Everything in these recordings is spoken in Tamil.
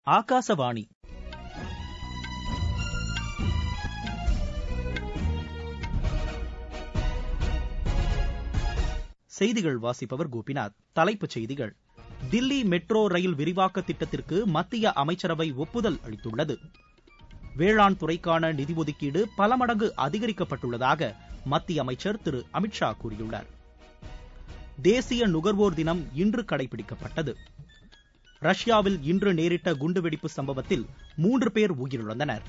ஆகாசவாணி செய்திகள் வாசிப்பவர் கோபிநாத் தலைப்புச் செய்திகள் தில்லி மெட்ரோ ரயில் விரிவாக்க திட்டத்திற்கு மத்திய அமைச்சரவை ஒப்புதல் அளித்துள்ளது வேளாண் துறைக்கான நிதி ஒதுக்கீடு பல மடங்கு அதிகரிக்கப்பட்டுள்ளதாக மத்திய அமைச்சர் திரு அமித்ஷா கூறியுள்ளார் தேசிய நுகர்வோர் தினம் இன்று கடைபிடிக்கப்பட்டது ரஷ்யாவில் இன்று நேரிட்ட குண்டுவெடிப்பு சம்பவத்தில் மூன்று பேர் உயிரிழந்தனர்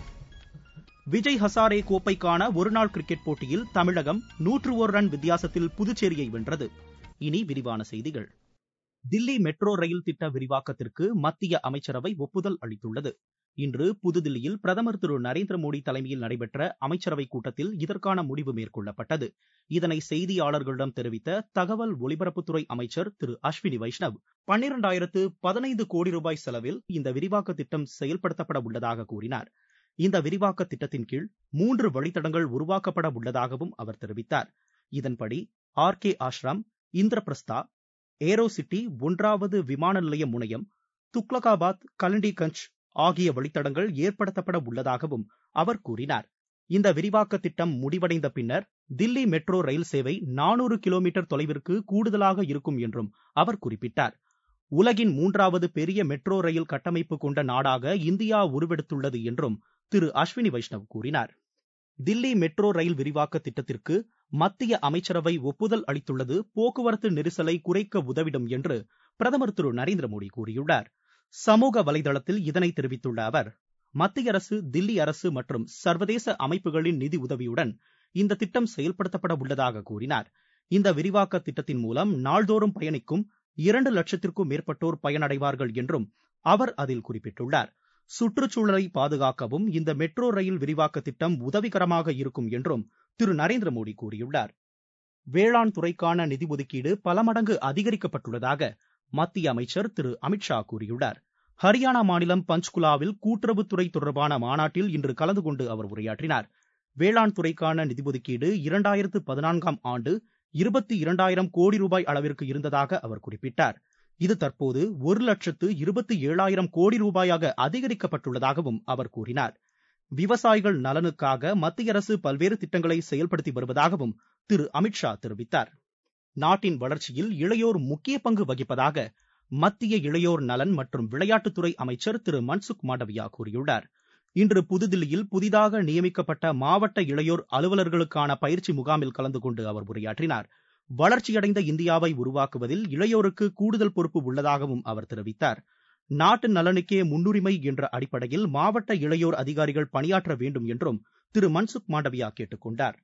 விஜய் ஹசாரே கோப்பைக்கான ஒருநாள் கிரிக்கெட் போட்டியில் தமிழகம் நூற்று ஒரு ரன் வித்தியாசத்தில் புதுச்சேரியை வென்றது இனி விரிவான செய்திகள் தில்லி மெட்ரோ ரயில் திட்ட விரிவாக்கத்திற்கு மத்திய அமைச்சரவை ஒப்புதல் அளித்துள்ளது இன்று புதுதில்லியில் பிரதமர் திரு நரேந்திர மோடி தலைமையில் நடைபெற்ற அமைச்சரவைக் கூட்டத்தில் இதற்கான முடிவு மேற்கொள்ளப்பட்டது இதனை செய்தியாளர்களிடம் தெரிவித்த தகவல் ஒலிபரப்புத்துறை அமைச்சர் திரு அஸ்வினி வைஷ்ணவ் பன்னிரண்டாயிரத்து பதினைந்து கோடி ரூபாய் செலவில் இந்த விரிவாக்க திட்டம் செயல்படுத்தப்பட உள்ளதாக கூறினார் இந்த விரிவாக்க திட்டத்தின் கீழ் மூன்று வழித்தடங்கள் உருவாக்கப்பட உள்ளதாகவும் அவர் தெரிவித்தார் இதன்படி R K Ashram Indraprastha aero city ஒன்றாவது விமான நிலைய முனையம் துக்லகாபாத் கலண்டிகஞ்ச் ஆகிய வழித்தடங்கள் ஏற்படுத்தப்பட உள்ளதாகவும் அவர் கூறினார் இந்த விரிவாக்க திட்டம் முடிவடைந்த பின்னர் தில்லி மெட்ரோ ரயில் சேவை நானூறு கிலோமீட்டர் தொலைவிற்கு கூடுதலாக இருக்கும் என்றும் அவர் குறிப்பிட்டார் உலகின் மூன்றாவது பெரிய மெட்ரோ ரயில் கட்டமைப்பு கொண்ட நாடாக இந்தியா உருவெடுத்துள்ளது என்றும் திரு அஸ்வினி வைஷ்ணவ் கூறினார் தில்லி மெட்ரோ ரயில் விரிவாக்க திட்டத்திற்கு மத்திய அமைச்சரவை ஒப்புதல் அளித்துள்ளது போக்குவரத்து நெரிசலை குறைக்க உதவிடும் என்று பிரதமர் திரு நரேந்திர மோடி கூறியுள்ளார் சமூக வலைதளத்தில் இதனை தெரிவித்துள்ள அவர் மத்திய அரசு தில்லி அரசு மற்றும் சர்வதேச அமைப்புகளின் நிதி உதவியுடன் இந்த திட்டம் செயல்படுத்தப்பட உள்ளதாக கூறினார் இந்த விரிவாக்க திட்டத்தின் மூலம் நாள்தோறும் பயணிக்கும் இரண்டு லட்சத்திற்கும் மேற்பட்டோர் பயனடைவார்கள் என்றும் அவர் அதில் குறிப்பிட்டுள்ளார் சுற்றுச்சூழலை பாதுகாக்கவும் இந்த மெட்ரோ ரயில் விரிவாக்க திட்டம் உதவிகரமாக இருக்கும் என்றும் திரு நரேந்திர மோடி கூறியுள்ளார் வேளாண் துறைக்கான நிதி ஒதுக்கீடு பல மடங்கு அதிகரிக்கப்பட்டுள்ளதாக மத்திய அமைச்சர் திரு அமித்ஷா கூறியுள்ளார் ஹரியானா மாநிலம் பஞ்ச்குலாவில் கூட்டுறவுத்துறை தொடர்பான மாநாட்டில் இன்று கலந்து கொண்டு அவர் உரையாற்றினார் வேளாண் துறைக்கான நிதி ஒதுக்கீடு இரண்டாயிரத்து பதினான்காம் ஆண்டு இருபத்தி இரண்டாயிரம் கோடி ரூபாய் அளவிற்கு இருந்ததாக அவர் குறிப்பிட்டார் இது தற்போது ஒரு லட்சத்து இருபத்தி ஏழாயிரம் கோடி ரூபாயாக அதிகரிக்கப்பட்டுள்ளதாகவும் அவர் கூறினார் விவசாயிகள் நலனுக்காக மத்திய அரசு பல்வேறு திட்டங்களை செயல்படுத்தி வருவதாகவும் திரு அமித்ஷா தெரிவித்தார் நாட்டின் வளர்ச்சியில் இளையோர் முக்கிய பங்கு வகிப்பதாக மத்திய இளையோர் நலன் மற்றும் விளையாட்டுத்துறை அமைச்சர் திரு மன்சுக் மாண்டவியா கூறியுள்ளார் இன்று புதுதில்லியில் புதிதாக நியமிக்கப்பட்ட மாவட்ட இளையோர் அலுவலர்களுக்கான பயிற்சி முகாமில் கலந்து கொண்டு அவர் உரையாற்றினார் வளர்ச்சியடைந்த இந்தியாவை உருவாக்குவதில் இளையோருக்கு கூடுதல் பொறுப்பு உள்ளதாகவும் அவர் தெரிவித்தார் நாட்டு நலனுக்கே முன்னுரிமை என்ற அடிப்படையில் மாவட்ட இளையோர் அதிகாரிகள் பணியாற்ற வேண்டும் என்றும் திரு மன்சுக் மாண்டவியா கேட்டுக் கொண்டார்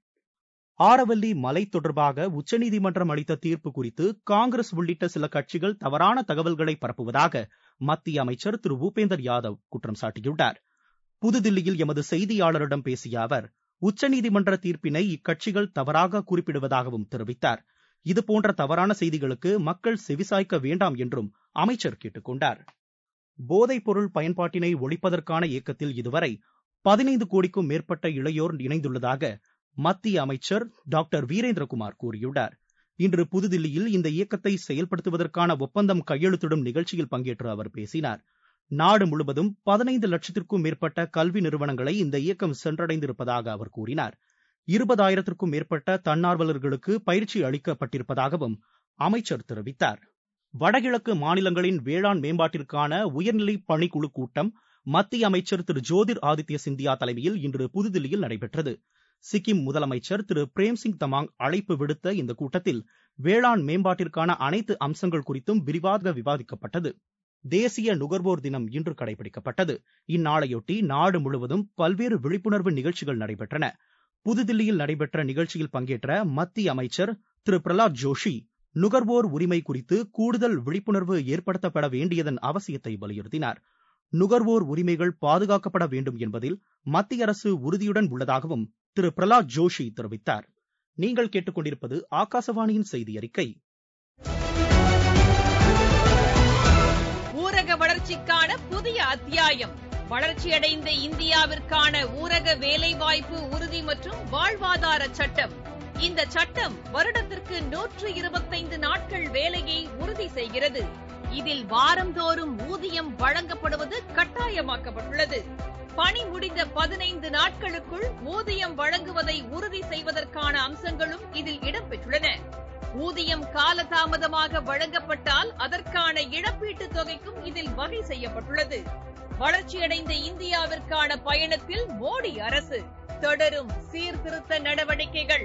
ஆரவல்லி மலை தொடர்பாக உச்சநீதிமன்றம் அளித்த தீர்ப்பு குறித்து காங்கிரஸ் உள்ளிட்ட சில கட்சிகள் தவறான தகவல்களை பரப்புவதாக மத்திய அமைச்சர் திரு பூபேந்தர் யாதவ் குற்றம் சாட்டியுள்ளார் புதுதில்லியில் எமது செய்தியாளரிடம் பேசிய அவர் உச்சநீதிமன்ற தீர்ப்பினை இக்கட்சிகள் தவறாக குறிப்பிடுவதாகவும் தெரிவித்தார் இதுபோன்ற தவறான செய்திகளுக்கு மக்கள் செவிசாய்க்க வேண்டாம் என்றும் அமைச்சர் கேட்டுக் கொண்டார் போதைப் பொருள் பயன்பாட்டினை ஒழிப்பதற்கான இயக்கத்தில் இதுவரை பதினைந்து கோடிக்கும் மேற்பட்ட இளையோர் இணைந்துள்ளதாக மத்திய அமைச்சர் டாக்டர் வீரேந்திரகுமார் கூறியுள்ளார் இன்று புதுதில்லியில் இந்த இயக்கத்தை செயல்படுத்துவதற்கான ஒப்பந்தம் கையெழுத்திடும் நிகழ்ச்சியில் பங்கேற்று அவர் பேசினார் நாடு முழுவதும் பதினைந்து லட்சத்திற்கும் மேற்பட்ட கல்வி நிறுவனங்களை இந்த இயக்கம் சென்றடைந்திருப்பதாக அவர் கூறினார் இருபதாயிரத்திற்கும் மேற்பட்ட தன்னார்வலர்களுக்கு பயிற்சி அளிக்கப்பட்டிருப்பதாகவும் அமைச்சர் தெரிவித்தார் வடகிழக்கு மாநிலங்களின் வேளாண் மேம்பாட்டிற்கான உயர்நிலை பணிக்குழு கூட்டம் மத்திய அமைச்சர் திரு ஜோதிர் ஆதித்ய சிந்தியா தலைமையில் இன்று புதுதில்லியில் நடைபெற்றது சிக்கிம் முதலமைச்சர் திரு பிரேம்சிங் தமாங் அழைப்பு விடுத்த இந்த கூட்டத்தில் வேளாண் மேம்பாட்டிற்கான அனைத்து அம்சங்கள் குறித்தும் விரிவாக விவாதிக்கப்பட்டது தேசிய நுகர்வோர் தினம் இன்று கடைபிடிக்கப்பட்டது இந்நாளையொட்டி நாடு முழுவதும் பல்வேறு விழிப்புணர்வு நிகழ்ச்சிகள் நடைபெற்றன புதுதில்லியில் நடைபெற்ற நிகழ்ச்சியில் பங்கேற்ற மத்திய அமைச்சர் திரு பிரலாத் ஜோஷி நுகர்வோர் உரிமை குறித்து கூடுதல் விழிப்புணர்வு ஏற்படுத்தப்பட வேண்டியதன் அவசியத்தை வலியுறுத்தினார் நுகர்வோர் உரிமைகள் பாதுகாக்கப்பட வேண்டும் என்பதில் மத்திய அரசு உறுதியுடன் உள்ளதாகவும் திரு பிரலாத் ஜோஷி தெரிவித்தார் நீங்கள் கேட்டுக்கொண்டிருப்பது ஆகாசவாணியின் செய்தி அறிக்கை ஊரக வளர்ச்சிக்கான புதிய அத்தியாயம் வளர்ச்சியடைந்த இந்தியாவிற்கான ஊரக வேலைவாய்ப்பு உறுதி மற்றும் வாழ்வாதார சட்டம் இந்த சட்டம் வருடத்திற்கு நூற்று இருபத்தைந்து நாட்கள் வேலையை உறுதி செய்கிறது இதில் வாரந்தோறும் ஊதியம் வழங்கப்படுவது கட்டாயமாக்கப்பட்டுள்ளது பணி முடிந்த பதினைந்து நாட்களுக்குள் ஊதியம் வழங்குவதை உறுதி செய்வதற்கான அம்சங்களும் இதில் இடம்பெற்றுள்ளன ஊதியம் காலதாமதமாக வழங்கப்பட்டால் அதற்கான இழப்பீட்டுத் தொகைக்கும் இதில் வகை செய்யப்பட்டுள்ளது வளர்ச்சியடைந்த இந்தியாவிற்கான பயணத்தில் மோடி அரசு தொடரும் சீர்திருத்த நடவடிக்கைகள்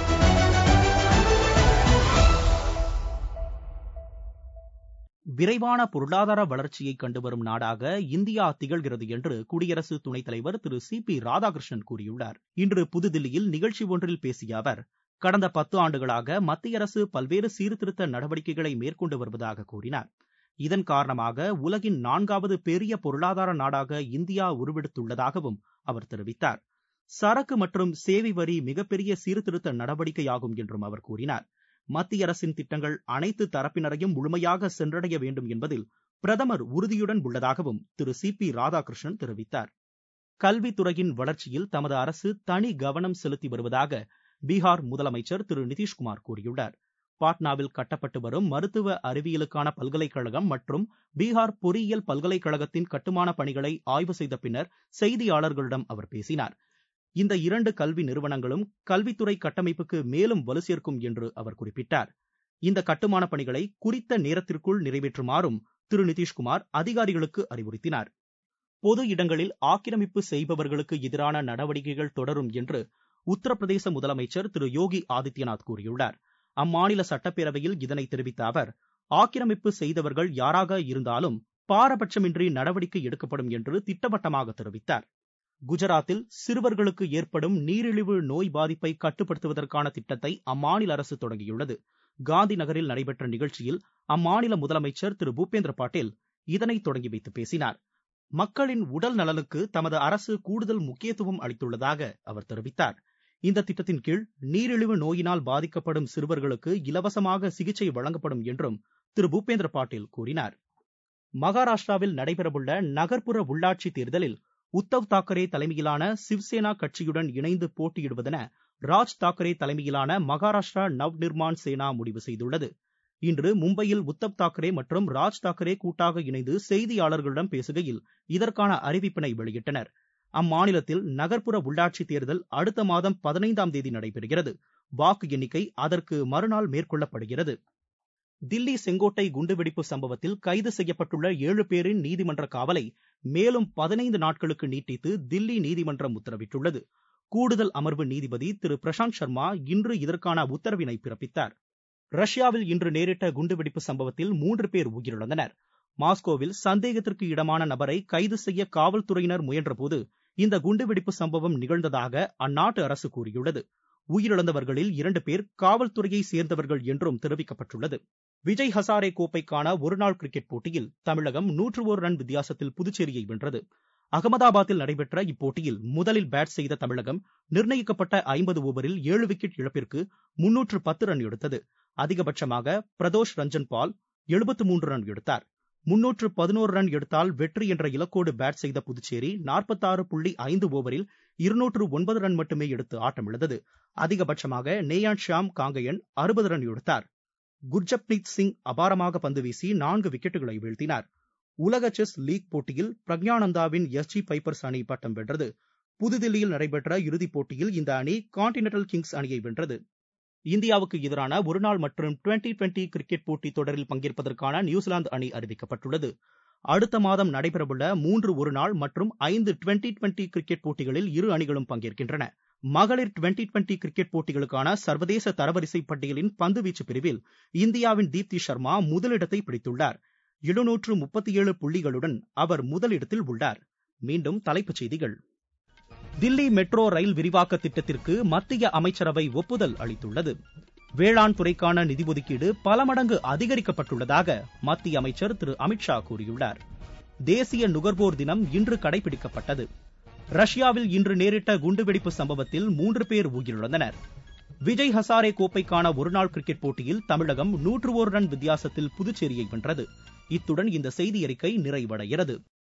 விரைவான பொருளாதார வளர்ச்சியை கண்டுவரும் நாடாக இந்தியா திகழ்கிறது என்று குடியரசு துணைத் தலைவர் திரு சி பி ராதாகிருஷ்ணன் கூறியுள்ளார் இன்று புதுதில்லியில் நிகழ்ச்சி ஒன்றில் பேசிய அவர் கடந்த பத்து ஆண்டுகளாக மத்திய அரசு பல்வேறு சீர்திருத்த நடவடிக்கைகளை மேற்கொண்டு வருவதாக கூறினார் இதன் காரணமாக உலகின் நான்காவது பெரிய பொருளாதார நாடாக இந்தியா உருவெடுத்துள்ளதாகவும் அவர் தெரிவித்தார் சரக்கு மற்றும் சேவை வரி மிகப்பெரிய சீர்திருத்த நடவடிக்கையாகும் என்றும் அவர் கூறினார் மத்திய அரசின் திட்டங்கள் அனைத்து தரப்பினரையும் முழுமையாக சென்றடைய வேண்டும் என்பதில் பிரதமர் உறுதியுடன் உள்ளதாகவும் திரு சி பி ராதாகிருஷ்ணன் தெரிவித்தார் கல்வித்துறையின் வளர்ச்சியில் தமது அரசு தனி கவனம் செலுத்தி வருவதாக பீகார் முதலமைச்சர் திரு நிதிஷ்குமார் கூறியுள்ளார் பாட்னாவில் கட்டப்பட்டு வரும் மருத்துவ அறிவியலுக்கான பல்கலைக்கழகம் மற்றும் பீகார் பொறியியல் பல்கலைக்கழகத்தின் கட்டுமான பணிகளை ஆய்வு செய்த பின்னர் செய்தியாளர்களிடம் அவர் பேசினார் இந்த இரண்டு கல்வி நிறுவனங்களும் கல்வித்துறை கட்டமைப்புக்கு மேலும் வலு சேர்க்கும் என்று அவர் குறிப்பிட்டார் இந்த கட்டுமான பணிகளை குறித்த நேரத்திற்குள் நிறைவேற்றுமாறும் திரு நிதிஷ்குமார் அதிகாரிகளுக்கு அறிவுறுத்தினார் பொது இடங்களில் ஆக்கிரமிப்பு செய்பவர்களுக்கு எதிரான நடவடிக்கைகள் தொடரும் என்று உத்தரப்பிரதேச முதலமைச்சர் திரு யோகி ஆதித்யநாத் கூறியுள்ளார் அம்மாநில சட்டப்பேரவையில் இதனை தெரிவித்த அவர் ஆக்கிரமிப்பு செய்தவர்கள் யாராக இருந்தாலும் பாரபட்சமின்றி நடவடிக்கை எடுக்கப்படும் என்று திட்டவட்டமாக தெரிவித்தார் குஜராத்தில் சிறுவர்களுக்கு ஏற்படும் நீரிழிவு நோய் பாதிப்பை கட்டுப்படுத்துவதற்கான திட்டத்தை அம்மாநில அரசு தொடங்கியுள்ளது காந்தி நகரில் நடைபெற்ற நிகழ்ச்சியில் அம்மாநில முதலமைச்சர் திரு பூபேந்திர பாட்டீல் இதனை தொடங்கி வைத்து பேசினார் மக்களின் உடல் நலனுக்கு தமது அரசு கூடுதல் முக்கியத்துவம் அளித்துள்ளதாக அவர் தெரிவித்தார் இந்த திட்டத்தின் கீழ் நீரிழிவு நோயினால் பாதிக்கப்படும் சிறுவர்களுக்கு இலவசமாக சிகிச்சை வழங்கப்படும் என்றும் திரு பூபேந்திர பாட்டீல் கூறினார் மகாராஷ்டிராவில் நடைபெறவுள்ள நகர்ப்புற உள்ளாட்சி தேர்தலில் உத்தவ் தாக்கரே தலைமையிலான சிவ்சேனா கட்சியுடன் இணைந்து போட்டியிடுவதென ராஜ் தாக்கரே தலைமையிலான மகாராஷ்டிரா நவ் நிர்மான் சேனா முடிவு செய்துள்ளது இன்று மும்பையில் உத்தவ் தாக்கரே மற்றும் ராஜ் தாக்கரே கூட்டாக இணைந்து செய்தியாளர்களிடம் பேசுகையில் இதற்கான அறிவிப்பினை வெளியிட்டனர் அம்மாநிலத்தில் நகர்ப்புற உள்ளாட்சி தேர்தல் அடுத்த மாதம் பதினைந்தாம் தேதி நடைபெறுகிறது வாக்கு எண்ணிக்கை அதற்கு மறுநாள் மேற்கொள்ளப்படுகிறது தில்லி செங்கோட்டை குண்டுவெடிப்பு சம்பவத்தில் கைது செய்யப்பட்டுள்ள ஏழு பேரின் நீதிமன்ற காவலை மேலும் பதினைந்து நாட்களுக்கு நீட்டித்து தில்லி நீதிமன்றம் உத்தரவிட்டுள்ளது கூடுதல் அமர்வு நீதிபதி திரு பிரசாந்த் சர்மா இன்று இதற்கான உத்தரவினை பிறப்பித்தார் ரஷ்யாவில் இன்று நேரிட்ட குண்டுவெடிப்பு சம்பவத்தில் மூன்று பேர் உயிரிழந்தனர் மாஸ்கோவில் சந்தேகத்திற்கு இடமான நபரை கைது செய்ய காவல்துறையினர் முயன்றபோது இந்த குண்டுவெடிப்பு சம்பவம் நிகழ்ந்ததாக அந்நாட்டு அரசு கூறியுள்ளது உயிரிழந்தவர்களில் இரண்டு பேர் காவல்துறையை சேர்ந்தவர்கள் என்றும் தெரிவிக்கப்பட்டுள்ளது விஜய் ஹசாரே கோப்பைக்கான ஒருநாள் கிரிக்கெட் போட்டியில் தமிழகம் நூற்று ஒரு ரன் வித்தியாசத்தில் புதுச்சேரியை வென்றது அகமதாபாத்தில் நடைபெற்ற இப்போட்டியில் முதலில் பேட் செய்த தமிழகம் நிர்ணயிக்கப்பட்ட ஐம்பது ஓவரில் ஏழு விக்கெட் இழப்பிற்கு முன்னூற்று பத்து ரன் எடுத்தது அதிகபட்சமாக பிரதோஷ் ரஞ்சன் பால் எழுபத்து மூன்று ரன் எடுத்தார் முன்னூற்று பதினோரு ரன் எடுத்தால் வெற்றி என்ற இலக்கோடு பேட் செய்த புதுச்சேரி நாற்பத்தாறு புள்ளி ஐந்து ஓவரில் இருநூற்று ஒன்பது ரன் மட்டுமே எடுத்து ஆட்டமிழந்தது அதிகபட்சமாக நேயான் ஷியாம் காங்கையன் அறுபது ரன் எடுத்தார் குர்ஜப்ரீத் சிங் அபாரமாக பந்து வீசி நான்கு விக்கெட்டுகளை வீழ்த்தினார் உலக செஸ் லீக் போட்டியில் பிரக்ஞானந்தாவின் எஸ் ஜி பைப்பர்ஸ் அணி பட்டம் வென்றது புதுதில்லியில் நடைபெற்ற இறுதிப் போட்டியில் இந்த அணி கான்டினென்டல் கிங்ஸ் அணியை வென்றது இந்தியாவுக்கு எதிரான ஒருநாள் மற்றும் டுவெண்டி டுவெண்டி கிரிக்கெட் போட்டித் தொடரில் பங்கேற்பதற்கான நியூசிலாந்து அணி அறிவிக்கப்பட்டுள்ளது அடுத்த மாதம் நடைபெறவுள்ள மூன்று ஒருநாள் மற்றும் ஐந்து டுவெண்டி டுவெண்டி கிரிக்கெட் போட்டிகளில் இரு அணிகளும் பங்கேற்கின்றன மகளிர் டுவெண்டி டுவெண்டி கிரிக்கெட் போட்டிகளுக்கான சர்வதேச தரவரிசை பட்டியலின் பந்துவீச்சு பிரிவில் இந்தியாவின் தீப்தி சர்மா முதலிடத்தை பிடித்துள்ளார் எழுநூற்று முப்பத்தி ஏழு புள்ளிகளுடன் அவர் முதலிடத்தில் உள்ளார் மீண்டும் தலைப்புச் செய்திகள் தில்லி மெட்ரோ ரயில் விரிவாக்க திட்டத்திற்கு மத்திய அமைச்சரவை ஒப்புதல் அளித்துள்ளது வேளாண் துறைக்கான நிதி ஒதுக்கீடு பல மடங்கு அதிகரிக்கப்பட்டுள்ளதாக மத்திய அமைச்சர் திரு அமித்ஷா கூறியுள்ளார் தேசிய நுகர்வோர் தினம் இன்று கடைபிடிக்கப்பட்டது ரஷ்யாவில் இன்று நேரிட்ட குண்டுவெடிப்பு சம்பவத்தில் மூன்று பேர் உயிரிழந்தனர் விஜய் ஹசாரே கோப்பைக்கான ஒருநாள் கிரிக்கெட் போட்டியில் தமிழகம் நூற்று ஒரு ரன் வித்தியாசத்தில் புதுச்சேரியை வென்றது இத்துடன் இந்த செய்தி அறிக்கை நிறைவடைகிறது